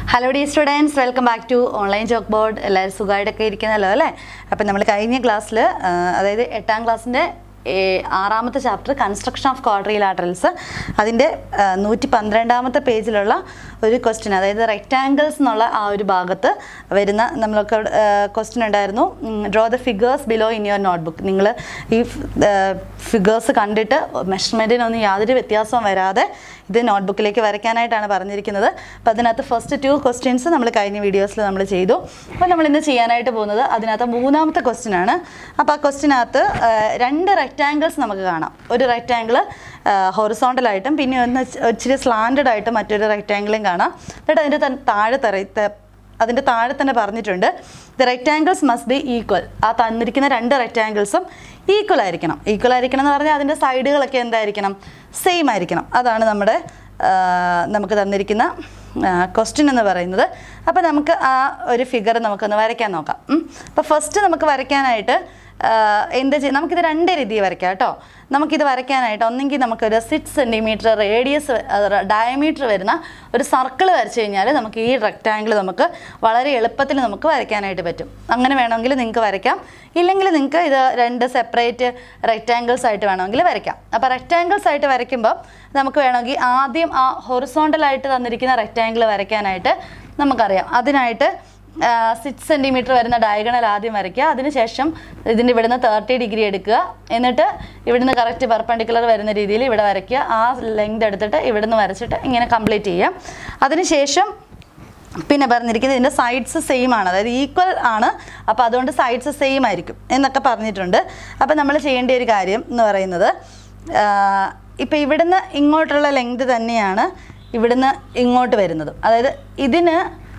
Hello dear students welcome back to online chalk board എല്ലാവരും സുഖമായിട്ടൊക്കെ ഇരിക്കുന്നല്ലോ അല്ലേ അപ്പം നമ്മൾ കഴിഞ്ഞ ക്ലാസ്സിൽ അതായത് എട്ടാം ക്ലാസ്സിൻ്റെ ആറാമത്തെ ചാപ്റ്റർ കൺസ്ട്രക്ഷൻ ഓഫ് ക്വാഡ്രിലാറ്ററൽസ് അതിൻ്റെ നൂറ്റി പന്ത്രണ്ടാമത്തെ പേജിലുള്ള ഒരു ക്വസ്റ്റ്യൻ അതായത് റെക്റ്റാങ്കിൾസ് എന്നുള്ള ആ ഒരു ഭാഗത്ത് വരുന്ന നമ്മളൊക്കെ ക്വസ്റ്റ്യൻ ഉണ്ടായിരുന്നു draw the figures below in your notebook നിങ്ങൾ ഈ ഫിഗേഴ്സ് കണ്ടിട്ട് മെഷർമെൻറ്റിനൊന്നും യാതൊരു വ്യത്യാസവും വരാതെ ഇത് നോട്ട്ബുക്കിലേക്ക് വരയ്ക്കാനായിട്ടാണ് പറഞ്ഞിരിക്കുന്നത് അപ്പോൾ അതിനകത്ത് ഫസ്റ്റ് ടു ക്വസ്റ്റ്യൻസ് നമ്മൾ കഴിഞ്ഞ വീഡിയോസിൽ നമ്മൾ ചെയ്തു അപ്പോൾ നമ്മൾ ഇന്ന് ചെയ്യാനായിട്ട് പോകുന്നത് അതിനകത്ത് മൂന്നാമത്തെ ക്വസ്റ്റ്യൻ ആണ് അപ്പോൾ ആ ക്വസ്റ്റ്യനകത്ത് രണ്ട് റെക്റ്റാങ്കിൾസ് നമുക്ക് കാണാം ഒരു റെക്റ്റാങ്കിൾ ഹൊറിസോണ്ടലായിട്ടും പിന്നെ ഒന്ന് ഇച്ചിരി സ്ലാൻഡഡ് ആയിട്ട് മറ്റൊരു റെക്റ്റാങ്കിളും കാണാം എന്നിട്ട് അതിൻ്റെ തന്നെ താഴെ തറ അതിൻ്റെ താഴെ തന്നെ പറഞ്ഞിട്ടുണ്ട് the rectangles must be equal ആ തന്നിരിക്കുന്ന രണ്ട് റെക്റ്റാങ്കിൾസും ഈക്വൽ ആയിരിക്കണം ഈക്വൽ ആയിരിക്കണം എന്ന് പറഞ്ഞാൽ അതിൻ്റെ സൈഡുകളൊക്കെ എന്തായിരിക്കണം സെയിം ആയിരിക്കണം അതാണ് നമ്മുടെ നമുക്ക് തന്നിരിക്കുന്ന ക്വസ്റ്റ്യൻ എന്ന് പറയുന്നത് അപ്പോൾ നമുക്ക് ആ ഒരു ഫിഗർ നമുക്കൊന്ന് വരയ്ക്കാൻ നോക്കാം അപ്പോൾ ഫസ്റ്റ് നമുക്ക് വരയ്ക്കാനായിട്ട് എന്ത് ചെയ്യും നമുക്കിത് രണ്ട് രീതിയിൽ വരയ്ക്കാം കേട്ടോ നമുക്കിത് വരയ്ക്കാനായിട്ട് ഒന്നെങ്കിൽ നമുക്കൊരു സിക്സ് സെൻറ്റിമീറ്റർ റേഡിയസ് ഡയമീറ്റർ വരുന്ന ഒരു സർക്കിൾ വരച്ച് കഴിഞ്ഞാൽ നമുക്ക് ഈ റെക്റ്റാങ്കിൾ നമുക്ക് വളരെ എളുപ്പത്തിൽ നമുക്ക് വരയ്ക്കാനായിട്ട് പറ്റും അങ്ങനെ വേണമെങ്കിൽ നിങ്ങൾക്ക് വരയ്ക്കാം ഇല്ലെങ്കിൽ നിങ്ങൾക്ക് ഇത് രണ്ട് സെപ്പറേറ്റ് റെക്റ്റാങ്കിൾസ് ആയിട്ട് വേണമെങ്കിൽ വരയ്ക്കാം അപ്പോൾ റെക്റ്റാങ്കിൾസ് ആയിട്ട് വരയ്ക്കുമ്പോൾ നമുക്ക് വേണമെങ്കിൽ ആദ്യം ആ ഹൊറിസോണ്ടലായിട്ട് തന്നിരിക്കുന്ന റെക്റ്റാങ്കിൾ വരയ്ക്കാനായിട്ട് നമുക്കറിയാം അതിനായിട്ട് സിക്സ് സെൻറ്റിമീറ്റർ വരുന്ന ഡയഗണൽ ആദ്യം വരയ്ക്കുക അതിനുശേഷം ഇതിൻ്റെ ഇവിടുന്ന് തേർട്ടി ഡിഗ്രി എടുക്കുക എന്നിട്ട് ഇവിടുന്ന് കറക്റ്റ് പെർപ്പൻഡിക്കുലർ വരുന്ന രീതിയിൽ ഇവിടെ വരയ്ക്കുക ആ ലെങ്ത് എടുത്തിട്ട് ഇവിടുന്ന് വരച്ചിട്ട് ഇങ്ങനെ കംപ്ലീറ്റ് ചെയ്യാം അതിനുശേഷം പിന്നെ പറഞ്ഞിരിക്കുന്നത് ഇതിൻ്റെ സൈഡ്സ് സെയിം ആണ് അതായത് ഈക്വൽ ആണ് അപ്പോൾ അതുകൊണ്ട് സൈഡ്സ് സെയിം ആയിരിക്കും എന്നൊക്കെ പറഞ്ഞിട്ടുണ്ട് അപ്പോൾ നമ്മൾ ചെയ്യേണ്ട ഒരു കാര്യം എന്ന് പറയുന്നത് ഇപ്പോൾ ഇവിടുന്ന് ഇങ്ങോട്ടുള്ള ലെങ്ത് തന്നെയാണ് ഇവിടുന്ന് ഇങ്ങോട്ട് വരുന്നത് അതായത് ഇതിന്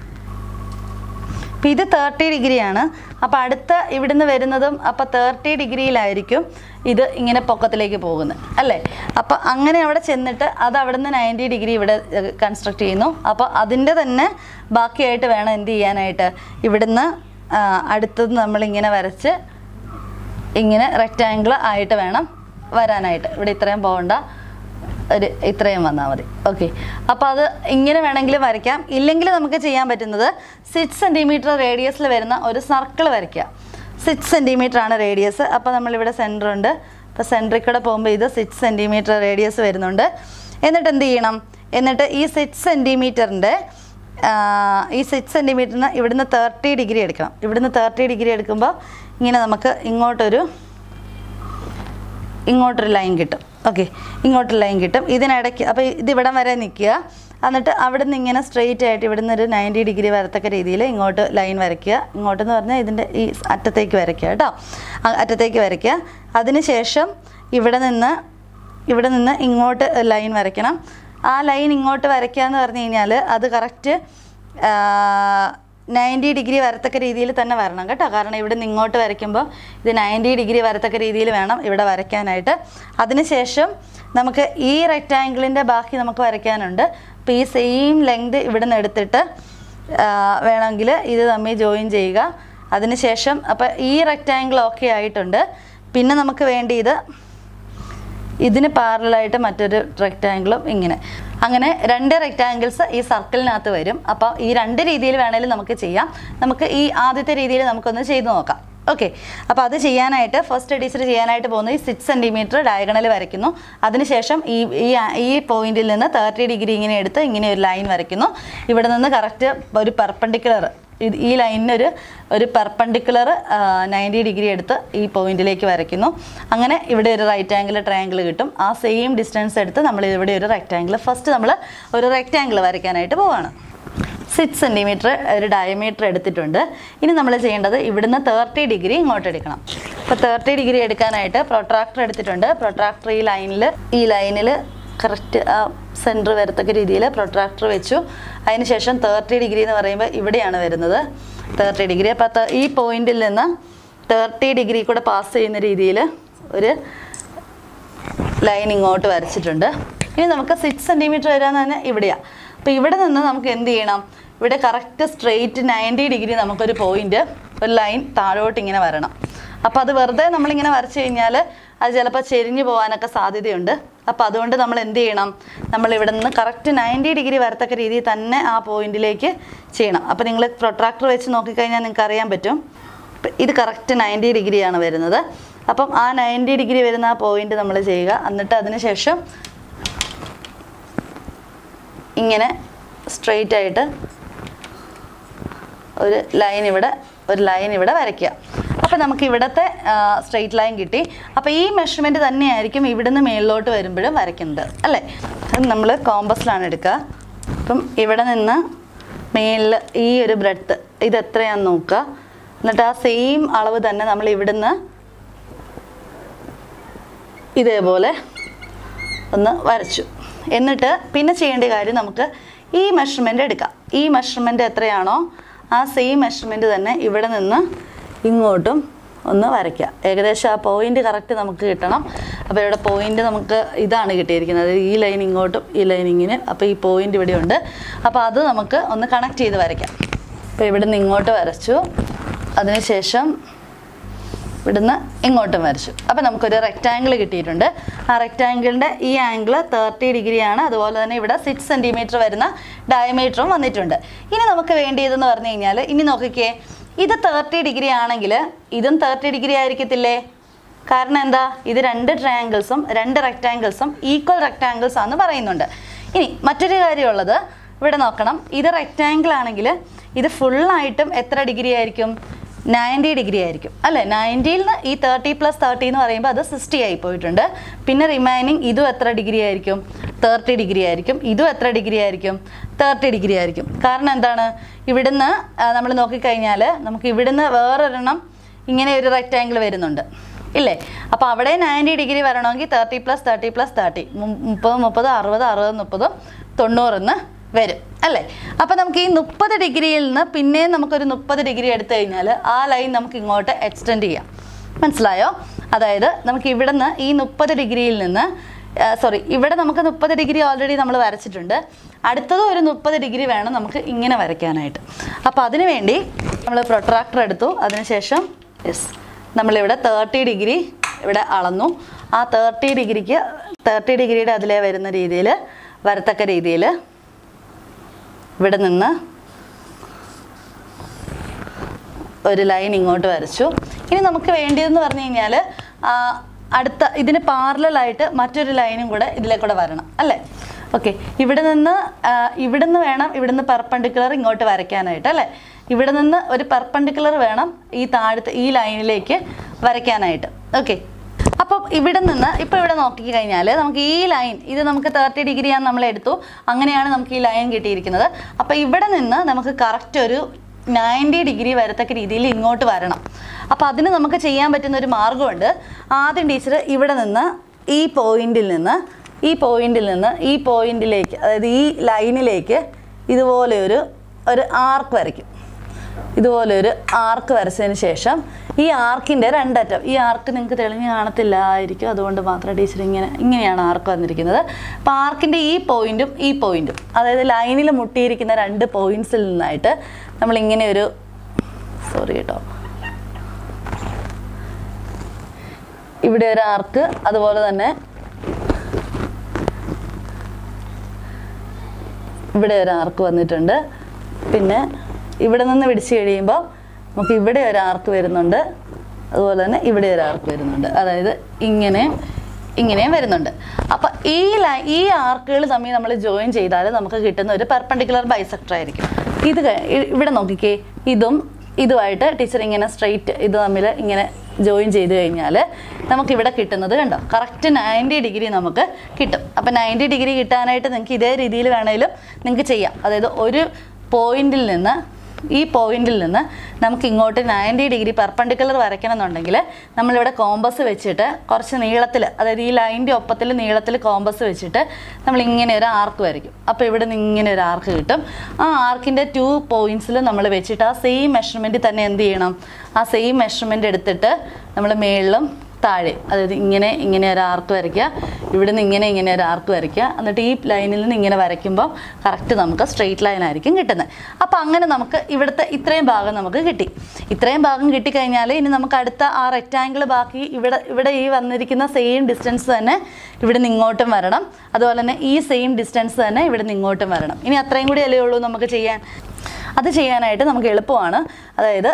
ഇപ്പം ഇത് തേർട്ടി ഡിഗ്രിയാണ് അപ്പോൾ അടുത്ത ഇവിടുന്ന് വരുന്നതും അപ്പോൾ തേർട്ടി ഡിഗ്രിയിലായിരിക്കും ഇത് ഇങ്ങനെ പൊക്കത്തിലേക്ക് പോകുന്നത് അല്ലേ അപ്പോൾ അങ്ങനെ അവിടെ ചെന്നിട്ട് അത് അവിടുന്ന് നയൻറ്റി ഡിഗ്രി ഇവിടെ കൺസ്ട്രക്ട് ചെയ്യുന്നു അപ്പോൾ അതിൻ്റെ തന്നെ ബാക്കിയായിട്ട് വേണം എന്ത് ചെയ്യാനായിട്ട് ഇവിടുന്ന് അടുത്തത് നമ്മളിങ്ങനെ വരച്ച് ഇങ്ങനെ റെക്റ്റാങ്കിൾ ആയിട്ട് വേണം വരാനായിട്ട് ഇവിടെ ഇത്രയും പോകണ്ട ഒരു ഇത്രയും വന്നാൽ മതി ഓക്കെ അപ്പോൾ അത് ഇങ്ങനെ വേണമെങ്കിൽ വരയ്ക്കാം ഇല്ലെങ്കിൽ നമുക്ക് ചെയ്യാൻ പറ്റുന്നത് സിക്സ് സെൻറ്റിമീറ്റർ റേഡിയസിൽ വരുന്ന ഒരു സർക്കിൾ വരയ്ക്കുക സിക്സ് സെൻറ്റിമീറ്റർ ആണ് റേഡിയസ് അപ്പോൾ നമ്മളിവിടെ സെൻറ്റർ ഉണ്ട് അപ്പോൾ സെൻറ്ററിൽ കൂടെ പോകുമ്പോൾ ഇത് സിക്സ് സെൻറ്റിമീറ്റർ റേഡിയസ് വരുന്നുണ്ട് എന്നിട്ട് എന്ത് ചെയ്യണം എന്നിട്ട് ഈ സിക്സ് സെൻറ്റിമീറ്ററിൻ്റെ ഈ സിക്സ് സെൻറ്റിമീറ്ററിന് ഇവിടുന്ന് തേർട്ടി ഡിഗ്രി എടുക്കണം ഇവിടുന്ന് തേർട്ടി ഡിഗ്രി എടുക്കുമ്പോൾ ഇങ്ങനെ നമുക്ക് ഇങ്ങോട്ടൊരു ഇങ്ങോട്ടൊരു ലൈൻ കിട്ടും ഓക്കെ ഇങ്ങോട്ടൊരു ലൈൻ കിട്ടും ഇതിനിടയ്ക്ക് അപ്പോൾ ഇതിവിടം വരെ നിൽക്കുക എന്നിട്ട് അവിടെ നിന്ന് ഇങ്ങനെ സ്ട്രെയിറ്റ് ആയിട്ട് ഇവിടുന്ന് ഒരു നയൻറ്റി ഡിഗ്രി വരത്തക്ക രീതിയിൽ ഇങ്ങോട്ട് ലൈൻ വരയ്ക്കുക ഇങ്ങോട്ടെന്ന് പറഞ്ഞാൽ ഇതിൻ്റെ ഈ അറ്റത്തേക്ക് വരയ്ക്കുക കേട്ടോ അറ്റത്തേക്ക് വരയ്ക്കുക അതിനുശേഷം ഇവിടെ നിന്ന് ഇവിടെ നിന്ന് ഇങ്ങോട്ട് ലൈൻ വരയ്ക്കണം ആ ലൈൻ ഇങ്ങോട്ട് വരയ്ക്കുക എന്ന് പറഞ്ഞു കഴിഞ്ഞാൽ അത് കറക്റ്റ് നയൻറ്റി ഡിഗ്രി വരത്തക്ക രീതിയിൽ തന്നെ വരണം കേട്ടോ കാരണം ഇവിടെ നിന്ന് ഇങ്ങോട്ട് വരയ്ക്കുമ്പോൾ ഇത് നയൻറ്റി ഡിഗ്രി വരത്തക്ക രീതിയിൽ വേണം ഇവിടെ വരയ്ക്കാനായിട്ട് അതിനുശേഷം നമുക്ക് ഈ റെക്റ്റാങ്കിളിൻ്റെ ബാക്കി നമുക്ക് വരയ്ക്കാനുണ്ട് അപ്പോൾ ഈ സെയിം ലെങ്ത് ഇവിടെ നിന്ന് എടുത്തിട്ട് വേണമെങ്കിൽ ഇത് തമ്മിൽ ജോയിൻ ചെയ്യുക അതിനുശേഷം അപ്പോൾ ഈ റെക്റ്റാങ്കിൾ ഓക്കെ ആയിട്ടുണ്ട് പിന്നെ നമുക്ക് വേണ്ടി ഇത് ഇതിന് പാരലായിട്ട് മറ്റൊരു റെക്റ്റാങ്കിളും ഇങ്ങനെ അങ്ങനെ രണ്ട് റെക്റ്റാങ്കിൾസ് ഈ സർക്കിളിനകത്ത് വരും അപ്പോൾ ഈ രണ്ട് രീതിയിൽ വേണേലും നമുക്ക് ചെയ്യാം നമുക്ക് ഈ ആദ്യത്തെ രീതിയിൽ നമുക്കൊന്ന് ചെയ്തു നോക്കാം ഓക്കെ അപ്പോൾ അത് ചെയ്യാനായിട്ട് ഫസ്റ്റ് ടീച്ചർ ചെയ്യാനായിട്ട് പോകുന്നത് ഈ സിക്സ് സെൻറ്റിമീറ്റർ ഡയഗണൽ വരയ്ക്കുന്നു അതിനുശേഷം ഈ ഈ ഈ പോയിന്റിൽ നിന്ന് തേർട്ടി ഡിഗ്രി ഇങ്ങനെ എടുത്ത് ഇങ്ങനെ ഒരു ലൈൻ വരയ്ക്കുന്നു ഇവിടെ നിന്ന് കറക്റ്റ് ഒരു പെർപ്പൻഡിക്കുലർ ഇത് ഈ ലൈനിനൊരു ഒരു പെർപ്പൻഡിക്കുലർ നയൻറ്റി ഡിഗ്രി എടുത്ത് ഈ പോയിന്റിലേക്ക് വരയ്ക്കുന്നു അങ്ങനെ ഇവിടെ ഒരു റൈറ്റ് ആംഗിൾ ട്രയാങ്കിൾ കിട്ടും ആ സെയിം ഡിസ്റ്റൻസ് എടുത്ത് നമ്മൾ ഇവിടെ ഒരു റെക്റ്റാങ്കിൾ ഫസ്റ്റ് നമ്മൾ ഒരു റെക്റ്റാങ്കിൾ വരയ്ക്കാനായിട്ട് പോവാണ് സിക്സ് സെൻറ്റിമീറ്റർ ഒരു ഡയമീറ്റർ എടുത്തിട്ടുണ്ട് ഇനി നമ്മൾ ചെയ്യേണ്ടത് ഇവിടുന്ന് തേർട്ടി ഡിഗ്രി ഇങ്ങോട്ട് എടുക്കണം അപ്പോൾ തേർട്ടി ഡിഗ്രി എടുക്കാനായിട്ട് പ്രൊട്രാക്ടർ എടുത്തിട്ടുണ്ട് പ്രൊട്രാക്ടർ ഈ ലൈനിൽ ഈ ലൈനിൽ കറക്റ്റ് ആ സെൻറ്റർ വരത്തക്ക രീതിയിൽ പ്രൊട്രാക്ടർ വെച്ചു അതിനുശേഷം തേർട്ടി ഡിഗ്രി എന്ന് പറയുമ്പോൾ ഇവിടെയാണ് വരുന്നത് തേർട്ടി ഡിഗ്രി അപ്പോൾ ഈ പോയിന്റിൽ നിന്ന് തേർട്ടി ഡിഗ്രി കൂടെ പാസ് ചെയ്യുന്ന രീതിയിൽ ഒരു ലൈൻ ഇങ്ങോട്ട് വരച്ചിട്ടുണ്ട് ഇനി നമുക്ക് സിക്സ് സെൻറ്റിമീറ്റർ വരാന്ന് തന്നെ ഇവിടെയാണ് അപ്പോൾ ഇവിടെ നിന്ന് നമുക്ക് എന്ത് ചെയ്യണം ഇവിടെ കറക്റ്റ് സ്ട്രെയിറ്റ് നയൻറ്റി ഡിഗ്രി നമുക്കൊരു പോയിന്റ് ഒരു ലൈൻ താഴോട്ട് ഇങ്ങനെ വരണം അപ്പോൾ അത് വെറുതെ നമ്മളിങ്ങനെ വരച്ച് കഴിഞ്ഞാൽ അത് ചിലപ്പോൾ ചെരിഞ്ഞു പോകാനൊക്കെ സാധ്യതയുണ്ട് അപ്പോൾ അതുകൊണ്ട് നമ്മൾ എന്ത് ചെയ്യണം നമ്മൾ ഇവിടെ നിന്ന് കറക്റ്റ് നയൻറ്റി ഡിഗ്രി വരത്തക്ക രീതിയിൽ തന്നെ ആ പോയിന്റിലേക്ക് ചെയ്യണം അപ്പോൾ നിങ്ങൾ പ്രൊട്രാക്ടർ വെച്ച് നോക്കിക്കഴിഞ്ഞാൽ നിങ്ങൾക്ക് അറിയാൻ പറ്റും ഇപ്പം ഇത് കറക്റ്റ് നയൻറ്റി ഡിഗ്രിയാണ് വരുന്നത് അപ്പം ആ നയൻറ്റി ഡിഗ്രി വരുന്ന ആ പോയിന്റ് നമ്മൾ ചെയ്യുക എന്നിട്ട് അതിന് ശേഷം ഇങ്ങനെ സ്ട്രെയിറ്റ് ആയിട്ട് ഒരു ലൈൻ ഇവിടെ ഒരു ലൈൻ ഇവിടെ വരയ്ക്കുക അപ്പോൾ നമുക്ക് ഇവിടുത്തെ സ്ട്രെയിറ്റ് ലൈൻ കിട്ടി അപ്പോൾ ഈ മെഷർമെൻറ്റ് തന്നെയായിരിക്കും ഇവിടുന്ന് മേളിലോട്ട് വരുമ്പോഴും വരയ്ക്കുന്നത് അല്ലേ അത് നമ്മൾ കോമ്പസിലാണ് എടുക്കുക അപ്പം ഇവിടെ നിന്ന് മേളിൽ ഈ ഒരു ബ്രെഡ്ത്ത് ഇത് എത്രയാണെന്ന് നോക്കുക എന്നിട്ട് ആ സെയിം അളവ് തന്നെ നമ്മൾ ഇവിടുന്ന് ഇതേപോലെ ഒന്ന് വരച്ചു എന്നിട്ട് പിന്നെ ചെയ്യേണ്ട കാര്യം നമുക്ക് ഈ മെഷർമെൻ്റ് എടുക്കാം ഈ മെഷർമെൻ്റ് എത്രയാണോ ആ സെയിം മെഷർമെൻ്റ് തന്നെ ഇവിടെ നിന്ന് ഇങ്ങോട്ടും ഒന്ന് വരയ്ക്കുക ഏകദേശം ആ പോയിന്റ് കറക്റ്റ് നമുക്ക് കിട്ടണം അപ്പോൾ ഇവിടെ പോയിന്റ് നമുക്ക് ഇതാണ് കിട്ടിയിരിക്കുന്നത് ഈ ലൈൻ ഇങ്ങോട്ടും ഈ ലൈൻ ഇങ്ങനെ അപ്പോൾ ഈ പോയിന്റ് ഇവിടെ ഉണ്ട് അപ്പോൾ അത് നമുക്ക് ഒന്ന് കണക്ട് ചെയ്ത് വരയ്ക്കാം അപ്പോൾ ഇവിടെ നിന്ന് ഇങ്ങോട്ട് വരച്ചു അതിനുശേഷം ഇവിടുന്ന് ഇങ്ങോട്ടും വരച്ചു അപ്പോൾ നമുക്കൊരു റെക്റ്റാങ്കിൾ കിട്ടിയിട്ടുണ്ട് ആ റെക്റ്റാങ്കിളിൻ്റെ ഈ ആംഗിൾ തേർട്ടി ഡിഗ്രിയാണ് അതുപോലെ തന്നെ ഇവിടെ സിക്സ് സെൻറ്റിമീറ്റർ വരുന്ന ഡയമീറ്ററും വന്നിട്ടുണ്ട് ഇനി നമുക്ക് വേണ്ടിയതെന്ന് പറഞ്ഞു കഴിഞ്ഞാൽ ഇനി നോക്കിക്കേ ഇത് തേർട്ടി ഡിഗ്രി ആണെങ്കിൽ ഇതും തേർട്ടി ഡിഗ്രി ആയിരിക്കത്തില്ലേ കാരണം എന്താ ഇത് രണ്ട് ട്രയാങ്കിൾസും രണ്ട് റെക്റ്റാങ്കിൾസും ഈക്വൽ റെക്റ്റാങ്കിൾസ് ആണെന്ന് പറയുന്നുണ്ട് ഇനി മറ്റൊരു കാര്യമുള്ളത് ഇവിടെ നോക്കണം ഇത് റെക്റ്റാങ്കിൾ ആണെങ്കിൽ ഇത് ഫുള്ളായിട്ടും എത്ര ഡിഗ്രി ആയിരിക്കും നയൻറ്റി ഡിഗ്രി ആയിരിക്കും അല്ലേ നയൻറ്റിയിൽ നിന്ന് ഈ തേർട്ടി പ്ലസ് തേർട്ടി എന്ന് പറയുമ്പോൾ അത് സിക്സ്റ്റി ആയി പോയിട്ടുണ്ട് പിന്നെ റിമൈനിങ് ഇതും എത്ര ഡിഗ്രി ആയിരിക്കും തേർട്ടി ഡിഗ്രി ആയിരിക്കും ഇതും എത്ര ഡിഗ്രി ആയിരിക്കും തേർട്ടി ഡിഗ്രി ആയിരിക്കും കാരണം എന്താണ് ഇവിടുന്ന് നമ്മൾ നോക്കിക്കഴിഞ്ഞാൽ നമുക്ക് ഇവിടുന്ന് വേറൊരെണ്ണം ഇങ്ങനെ ഒരു റെക്റ്റാങ്കിൾ വരുന്നുണ്ട് ഇല്ലേ അപ്പോൾ അവിടെ നയൻറ്റി ഡിഗ്രി വരണമെങ്കിൽ thirty plus thirty plus thirty മുപ്പത് മുപ്പത് അറുപത് അറുപത് മുപ്പതും തൊണ്ണൂറെന്ന് വരും അല്ലേ അപ്പോൾ നമുക്ക് ഈ മുപ്പത് ഡിഗ്രിയിൽ നിന്ന് പിന്നെയും നമുക്കൊരു മുപ്പത് ഡിഗ്രി എടുത്തു കഴിഞ്ഞാൽ ആ ലൈൻ നമുക്ക് ഇങ്ങോട്ട് എക്സ്റ്റെൻഡ് ചെയ്യാം മനസ്സിലായോ അതായത് നമുക്ക് ഇവിടെ നിന്ന് ഈ മുപ്പത് ഡിഗ്രിയിൽ നിന്ന് സോറി ഇവിടെ നമുക്ക് മുപ്പത് ഡിഗ്രി ഓൾറെഡി നമ്മൾ വരച്ചിട്ടുണ്ട് അടുത്തത് ഒരു മുപ്പത് ഡിഗ്രി വേണം നമുക്ക് ഇങ്ങനെ വരയ്ക്കാനായിട്ട് അപ്പോൾ അതിനു വേണ്ടി നമ്മൾ പ്രൊട്രാക്ടർ എടുത്തു അതിനുശേഷം യെസ് നമ്മളിവിടെ തേർട്ടി ഡിഗ്രി ഇവിടെ അളന്നു ആ തേർട്ടി ഡിഗ്രിക്ക് തേർട്ടി ഡിഗ്രിയുടെ അതിലേ വരുന്ന രീതിയിൽ വരത്തക്ക രീതിയിൽ ഇവിടെ നിന്ന് ഒരു ലൈൻ ഇങ്ങോട്ട് വരച്ചു ഇനി നമുക്ക് വേണ്ടിയതെന്ന് പറഞ്ഞു കഴിഞ്ഞാൽ അടുത്ത ഇതിന് പാരലായിട്ട് മറ്റൊരു ലൈനും കൂടെ ഇതിലേക്കൂടെ വരണം അല്ലേ ഓക്കെ ഇവിടെ നിന്ന് ആ, ഇവിടെ നിന്ന് വേണം ഇവിടെ നിന്ന് പെർപ്പണ്ടിക്കുലർ ഇങ്ങോട്ട് വരയ്ക്കാനായിട്ട് അല്ലേ ഇവിടെ നിന്ന് ഒരു പെർപ്പണ്ടിക്കുലർ വേണം ഈ താഴത്തെ ഈ ലൈനിലേക്ക് വരയ്ക്കാനായിട്ട് ഓക്കെ അപ്പം ഇവിടെ നിന്ന് ഇപ്പോൾ ഇവിടെ നോക്കി കഴിഞ്ഞാൽ നമുക്ക് ഈ ലൈൻ ഇത് നമുക്ക് തേർട്ടി ഡിഗ്രിയാണ് നമ്മൾ എടുത്തു അങ്ങനെയാണ് നമുക്ക് ഈ ലൈൻ കിട്ടിയിരിക്കുന്നത് അപ്പോൾ ഇവിടെ നിന്ന് നമുക്ക് കറക്റ്റ് ഒരു നയൻറ്റി ഡിഗ്രി വരത്തക്ക രീതിയിൽ ഇങ്ങോട്ട് വരണം അപ്പോൾ അതിന് നമുക്ക് ചെയ്യാൻ പറ്റുന്ന ഒരു മാർഗമുണ്ട് ആദ്യം ടീച്ചർ ഇവിടെ നിന്ന് ഈ പോയിന്റിൽ നിന്ന് ഈ പോയിന്റിൽ നിന്ന് ഈ പോയിന്റിലേക്ക് അതായത് ഈ ലൈനിലേക്ക് ഇതുപോലെ ഒരു ഒരു ആർക്ക് വരയ്ക്കും ഇതുപോലെ ഒരു ആർക്ക് വരച്ചതിന് ശേഷം ഈ ആർക്കിൻ്റെ രണ്ടറ്റം ഈ ആർക്ക് നിങ്ങൾക്ക് തെളിഞ്ഞ് കാണത്തില്ലായിരിക്കും അതുകൊണ്ട് മാത്രം ടീച്ചർ ഇങ്ങനെ ഇങ്ങനെയാണ് ആർക്ക് വന്നിരിക്കുന്നത് അപ്പോൾ ആർക്കിൻ്റെ ഈ പോയിന്റും ഈ പോയിന്റും അതായത് ലൈനിൽ മുട്ടിയിരിക്കുന്ന രണ്ട് പോയിന്റ്സിൽ നിന്നായിട്ട് നമ്മൾ ഇങ്ങനെ ഒരു സോറി കേട്ടോ ഇവിടെ ഒരു ആർക്ക് അതുപോലെ തന്നെ ഇവിടെ ഒരു ആർക്ക് വന്നിട്ടുണ്ട് പിന്നെ ഇവിടെ നിന്ന് പിടിച്ച് കഴിയുമ്പോൾ നമുക്ക് ഇവിടെ ഒരു ആർക്ക് വരുന്നുണ്ട് അതുപോലെ തന്നെ ഇവിടെ ഒരു ആർക്ക് വരുന്നുണ്ട് അതായത് ഇങ്ങനെയും ഇങ്ങനെയും വരുന്നുണ്ട് അപ്പം ഈ ലൈ ഈ ആർക്കുകൾ തമ്മിൽ നമ്മൾ ജോയിൻ ചെയ്താൽ നമുക്ക് കിട്ടുന്ന ഒരു പെർപ്പണ്ടിക്കുലർ ബൈസെക്ടർ ആയിരിക്കും ഇത് കഴി- ഇ- ഇവിടെ നോക്കിക്കേ ഇതും ഇതുമായിട്ട് ടീച്ചർ ഇങ്ങനെ സ്ട്രെയിറ്റ് ഇത് തമ്മിൽ ഇങ്ങനെ ജോയിൻ ചെയ്ത് കഴിഞ്ഞാൽ നമുക്കിവിടെ കിട്ടുന്നത് കണ്ടോ കറക്റ്റ് നയൻറ്റി ഡിഗ്രി നമുക്ക് കിട്ടും അപ്പം നയൻറ്റി ഡിഗ്രി കിട്ടാനായിട്ട് നിങ്ങൾക്ക് ഇതേ രീതിയിൽ വേണമെങ്കിലും നിങ്ങൾക്ക് ചെയ്യാം അതായത് ഒരു പോയിന്റിൽ നിന്ന് ഈ പോയിന്റിൽ നിന്ന് നമുക്ക് ഇങ്ങോട്ട് നയൻറ്റി ഡിഗ്രി പെർപ്പണ്ടിക്കുലർ വരയ്ക്കണം എന്നുണ്ടെങ്കിൽ നമ്മളിവിടെ കോമ്പസ് വെച്ചിട്ട് കുറച്ച് നീളത്തിൽ അതായത് ഈ ലൈനിൻ്റെ ഒപ്പത്തിൽ നീളത്തിൽ കോമ്പസ് വെച്ചിട്ട് നമ്മൾ ഇങ്ങനെ ഒരു ആർക്ക് വരയ്ക്കും അപ്പോൾ ഇവിടെ നിന്ന് ഇങ്ങനെ ഒരു ആർക്ക് കിട്ടും ആ ആർക്കിൻ്റെ ടു പോയിന്റ്സിൽ നമ്മൾ വെച്ചിട്ട് ആ സെയിം മെഷർമെൻറ്റിൽ തന്നെ എന്ത് ചെയ്യണം ആ സെയിം മെഷർമെൻറ്റ് എടുത്തിട്ട് നമ്മൾ മേളിലും താഴെ അതായത് ഇങ്ങനെ ഇങ്ങനെ ഒരു ആർക്ക് വരയ്ക്കുക ഇവിടെ നിന്ന് ഇങ്ങനെ ഇങ്ങനെ ഒരു ആർക്ക് വരയ്ക്കുക എന്നിട്ട് ഈ ലൈനിൽ നിന്ന് ഇങ്ങനെ വരയ്ക്കുമ്പോൾ കറക്റ്റ് നമുക്ക് സ്ട്രെയിറ്റ് ലൈൻ ആയിരിക്കും കിട്ടുന്നത് അപ്പോൾ അങ്ങനെ നമുക്ക് ഇവിടുത്തെ ഇത്രയും ഭാഗം നമുക്ക് കിട്ടി ഇത്രയും ഭാഗം കിട്ടിക്കഴിഞ്ഞാൽ ഇനി നമുക്ക് അടുത്ത ആ റെക്റ്റാങ്കിൾ ബാക്കി ഇവിടെ ഇവിടെ ഈ വന്നിരിക്കുന്ന സെയിം ഡിസ്റ്റൻസ് തന്നെ ഇവിടെ നിന്ന് ഇങ്ങോട്ടും വരണം അതുപോലെ തന്നെ ഈ സെയിം ഡിസ്റ്റൻസ് തന്നെ ഇവിടെ നിന്ന് ഇങ്ങോട്ടും വരണം ഇനി അത്രയും കൂടി അല്ലേ ഉള്ളൂ നമുക്ക് ചെയ്യാൻ അത് ചെയ്യാനായിട്ട് നമുക്ക് എളുപ്പമാണ് അതായത്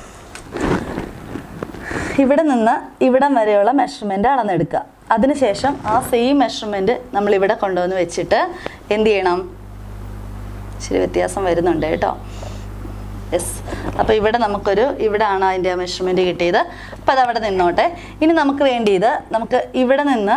ഇവിടെ നിന്ന് ഇവിടം വരെയുള്ള മെഷർമെൻ്റ് അളന്നെടുക്കുക അതിനുശേഷം ആ സെയിം മെഷർമെൻറ്റ് നമ്മളിവിടെ കൊണ്ടുവന്ന് വെച്ചിട്ട് എന്ത് ചെയ്യണം ഇച്ചിരി വ്യത്യാസം വരുന്നുണ്ട് കേട്ടോ യെസ് അപ്പോൾ ഇവിടെ നമുക്കൊരു ഇവിടാണ് അതിൻ്റെ ആ മെഷർമെൻറ്റ് കിട്ടിയത് അപ്പോൾ അതവിടെ നിന്നോട്ടെ ഇനി നമുക്ക് വേണ്ടിയത് നമുക്ക് ഇവിടെ നിന്ന്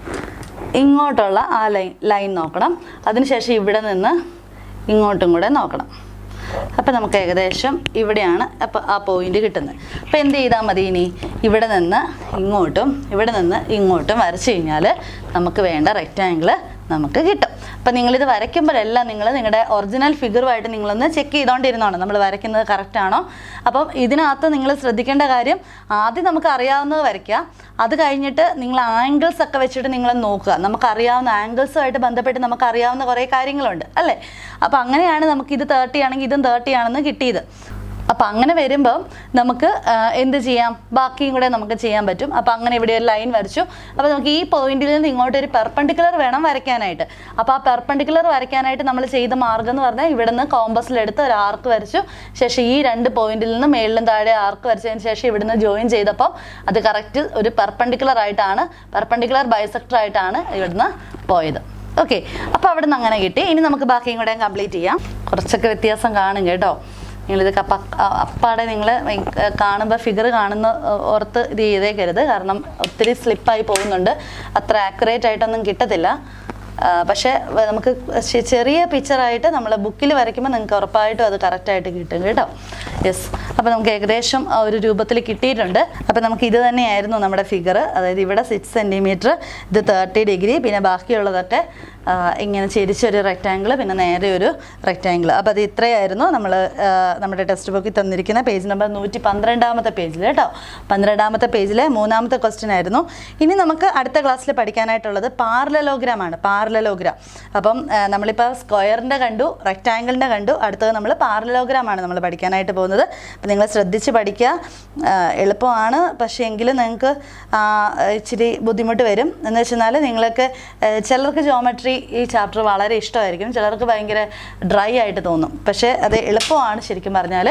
ഇങ്ങോട്ടുള്ള ആ ലൈൻ ലൈൻ നോക്കണം അതിനുശേഷം ഇവിടെ നിന്ന് ഇങ്ങോട്ടും കൂടെ നോക്കണം അപ്പം നമുക്ക് ഏകദേശം ഇവിടെയാണ് അപ്പോൾ ആ പോയിന്റ് കിട്ടുന്നത് അപ്പോൾ എന്ത് ചെയ്താൽ മതി ഇനി ഇവിടെ നിന്ന് ഇങ്ങോട്ടും ഇവിടെ നിന്ന് ഇങ്ങോട്ടും വരച്ച് കഴിഞ്ഞാൽ നമുക്ക് വേണ്ട റെക്റ്റാങ്കിൾ നമുക്ക് കിട്ടും അപ്പം നിങ്ങളിത് വരയ്ക്കുമ്പോഴെല്ലാം നിങ്ങൾ നിങ്ങളുടെ ഒറിജിനൽ ഫിഗറുമായിട്ട് നിങ്ങളൊന്ന് ചെക്ക് ചെയ്തുകൊണ്ടിരുന്നോണം നമ്മൾ വരയ്ക്കുന്നത് കറക്റ്റ് ആണോ അപ്പം ഇതിനകത്ത് നിങ്ങൾ ശ്രദ്ധിക്കേണ്ട കാര്യം ആദ്യം നമുക്ക് അറിയാവുന്നത് വരയ്ക്കുക അത് കഴിഞ്ഞിട്ട് നിങ്ങൾ ആംഗിൾസ് ഒക്കെ വെച്ചിട്ട് നിങ്ങൾ നോക്കുക നമുക്കറിയാവുന്ന ആംഗിൾസുമായിട്ട് ബന്ധപ്പെട്ട് നമുക്ക് അറിയാവുന്ന കുറേ കാര്യങ്ങളുണ്ട് അല്ലേ അപ്പം അങ്ങനെയാണ് നമുക്ക് ഇത് തേർട്ടി ആണെങ്കിൽ ഇതും തേർട്ടി ആണെന്ന് കിട്ടിയത് അപ്പം അങ്ങനെ വരുമ്പം നമുക്ക് ആ, എന്ത് ചെയ്യാം ബാക്കിയും കൂടെ നമുക്ക് ചെയ്യാൻ പറ്റും അപ്പം അങ്ങനെ ഇവിടെ ഒരു ലൈൻ വരച്ചു അപ്പോൾ നമുക്ക് ഈ പോയിന്റിൽ നിന്ന് ഇങ്ങോട്ട് ഒരു പെർപ്പണ്ടിക്കുലർ വേണം വരയ്ക്കാനായിട്ട് അപ്പോൾ ആ പെർപ്പണ്ടിക്കുലർ വരയ്ക്കാനായിട്ട് നമ്മൾ ചെയ്ത മാർഗ്ഗം എന്ന് പറഞ്ഞാൽ ഇവിടെ നിന്ന് കോമ്പസിലെടുത്ത് ഒരു ആർക്ക് വരച്ചു ശേഷം ഈ രണ്ട് പോയിന്റിൽ നിന്ന് മേളിലും താഴെ ആർക്ക് വരച്ചതിന് ശേഷം ഇവിടുന്ന് ജോയിൻ ചെയ്തപ്പം അത് കറക്റ്റ് ഒരു പെർപ്പണ്ടിക്കുലർ ആയിട്ടാണ് പെർപ്പണ്ടിക്കുലർ ബൈസെക്ടർ ആയിട്ടാണ് ഇവിടുന്ന് പോയത് ഓക്കെ അപ്പോൾ അവിടെ നിന്ന് അങ്ങനെ കിട്ടി ഇനി നമുക്ക് ബാക്കിയും കൂടെ കംപ്ലീറ്റ് ചെയ്യാം കുറച്ചൊക്കെ വ്യത്യാസം കാണും കേട്ടോ നിങ്ങളിത് കപ്പ അ- അപ്പാടെ നിങ്ങൾ കാണുമ്പോൾ ഫിഗർ കാണുന്ന ഏർ, ഓർത്ത് ഇത് ചെയ്തേക്കരുത് കാരണം ഒത്തിരി സ്ലിപ്പായി പോകുന്നുണ്ട് അത്ര ആക്യുറേറ്റ് ആയിട്ടൊന്നും കിട്ടത്തില്ല ആ, പക്ഷേ വ- നമുക്ക് ചെ- ചെറിയ പിക്ചറായിട്ട് നമ്മൾ ബുക്കിൽ വരയ്ക്കുമ്പോൾ നിങ്ങൾക്ക് ഉറപ്പായിട്ടും അത് കറക്റ്റായിട്ട് കിട്ടും കേട്ടോ യെസ് അപ്പോൾ നമുക്ക് ഏകദേശം ആ ഒരു രൂപത്തിൽ കിട്ടിയിട്ടുണ്ട് അപ്പോൾ നമുക്ക് ഇത് തന്നെയായിരുന്നു നമ്മുടെ ഫിഗർ അതായത് ഇവിടെ സിക്സ് സെൻറ്റിമീറ്റർ ഇത് തേർട്ടി ഡിഗ്രി പിന്നെ ബാക്കിയുള്ളതൊക്കെ ആ, ഇങ്ങനെ ചെരിച്ചൊരു റെക്റ്റാങ്കിൾ പിന്നെ നേരെ ഒരു റെക്റ്റാങ്കിൾ അപ്പോൾ അത് ഇത്രയായിരുന്നു നമ്മൾ നമ്മുടെ ടെക്സ്റ്റ് ബുക്കിൽ തന്നിരിക്കുന്ന പേജ് നമ്പർ നൂറ്റി പന്ത്രണ്ടാമത്തെ പേജിൽ കേട്ടോ പന്ത്രണ്ടാമത്തെ പേജിലെ മൂന്നാമത്തെ ക്വസ്റ്റ്യൻ ആയിരുന്നു ഇനി നമുക്ക് അടുത്ത ക്ലാസ്സിൽ പഠിക്കാനായിട്ടുള്ളത് പാർലലോഗ്രാം ആണ് പാർലലോഗ്രാം അപ്പം ആ, നമ്മളിപ്പോൾ സ്ക്വയറിൻ്റെ കണ്ടു റെക്റ്റാങ്കിളിൻ്റെ കണ്ടു അടുത്തത് നമ്മൾ പാർലലോഗ്രാം ആണ് നമ്മൾ പഠിക്കാനായിട്ട് പോകുന്നത് അപ്പം നിങ്ങൾ ശ്രദ്ധിച്ച് പഠിക്കുക ആ, എളുപ്പമാണ് പക്ഷേ എങ്കിലും നിങ്ങൾക്ക് ആ, ഇച്ചിരി ബുദ്ധിമുട്ട് വരും എന്ന് വെച്ചെന്നാൽ നിങ്ങൾക്ക് ആ, ചിലർക്ക് ജോമെട്രി ഈ ചാപ്റ്റർ വളരെ ഇഷ്ടമായിരിക്കും ചിലർക്ക് ഭയങ്കര ഡ്രൈ ആയിട്ട് തോന്നും പക്ഷേ അത് എളുപ്പമാണ് ശരിക്കും പറഞ്ഞാൽ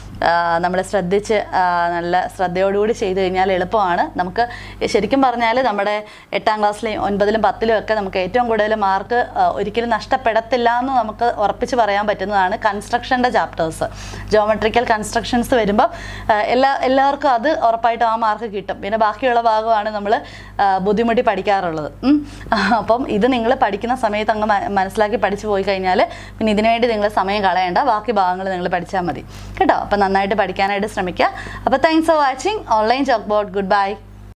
നമ്മൾ ശ്രദ്ധിച്ച് ആ, നല്ല ശ്രദ്ധയോടുകൂടി ചെയ്തു കഴിഞ്ഞാൽ എളുപ്പമാണ് നമുക്ക് ശരിക്കും പറഞ്ഞാൽ നമ്മുടെ എട്ടാം ക്ലാസ്സിലെയും ഒൻപതിലും പത്തിലും ഒക്കെ നമുക്ക് ഏറ്റവും കൂടുതൽ മാർക്ക് ഒരിക്കലും നഷ്ടപ്പെടത്തില്ല എന്ന് നമുക്ക് ഉറപ്പിച്ച് പറയാൻ പറ്റുന്നതാണ് കൺസ്ട്രക്ഷൻ്റെ ചാപ്റ്റേഴ്സ് ജോമെട്രിക്കൽ കൺസ്ട്രക്ഷൻസ് വരുമ്പോൾ എല്ലാ എല്ലാവർക്കും അത് ഉറപ്പായിട്ടും ആ മാർക്ക് കിട്ടും പിന്നെ ബാക്കിയുള്ള ഭാഗമാണ് നമ്മൾ ബുദ്ധിമുട്ടി പഠിക്കാറുള്ളത് ഉം. അപ്പം ഇത് നിങ്ങൾ പഠിക്കുന്ന സമയത്ത് അങ്ങ് മ- മനസ്സിലാക്കി പഠിച്ചു പോയി കഴിഞ്ഞാൽ പിന്നെ ഇതിനുവേണ്ടി നിങ്ങൾ സമയം കളയണ്ട ബാക്കി ഭാഗങ്ങൾ നിങ്ങൾ പഠിച്ചാൽ മതി കേട്ടോ അപ്പം നന്നായിട്ട് പഠിക്കാനായിട്ട് ശ്രമിക്കുക അപ്പോൾ thanks for watching online chalk board good by